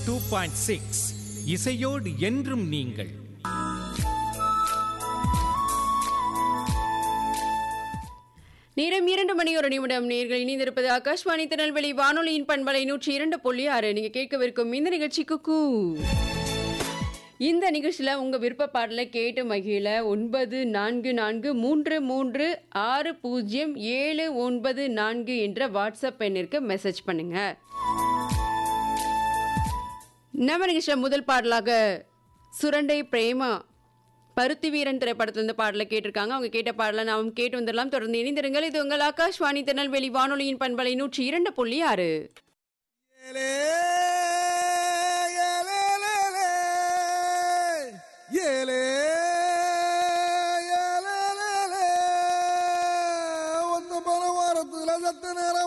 two point six இசையோடு என்றும் நீங்கள் நேரம் இரண்டு மணி ஒரு நிமிடம் நேர்கள் இணைந்திருப்பது ஆகாஷ்வாணி திருநெல்வேலி வானொலியின் பண்பலை நூற்றி இரண்டு புள்ளி ஆறு நீங்க கேட்கவிருக்கும் இந்த நிகழ்ச்சி குக்கு இந்த நிகழ்ச்சியில் உங்கள் விருப்ப பாடலை கேட்டு மகிழ ஒன்பது நான்கு நான்கு மூன்று மூன்று ஆறு பூஜ்ஜியம் ஏழு ஒன்பது நான்கு என்ற வாட்ஸ்அப் எண்ணிற்கு மெசேஜ் பண்ணுங்க நம்ம நிகழ்ச்சியில் முதல் பாடலாக சுரண்டை பிரேமா பருத்தி வீரன் திரைப்படத்திலிருந்து பாடலை கேட்டிருக்காங்க அவங்க கேட்ட பாடலை நாம் கேட்டு வந்துடலாம் தொடர்ந்து இணைந்திருங்கள் இது உங்கள் ஆகாஷ்வாணி திருநெல்வேலி வானொலியின் பண்பலை நூற்றி இரண்டு புள்ளி ஆறு ஏலே, ஏலேலேலே, ஏலே, ஏலேலேலே, ஒத்த பல வாரத்துல சத்த நேரம்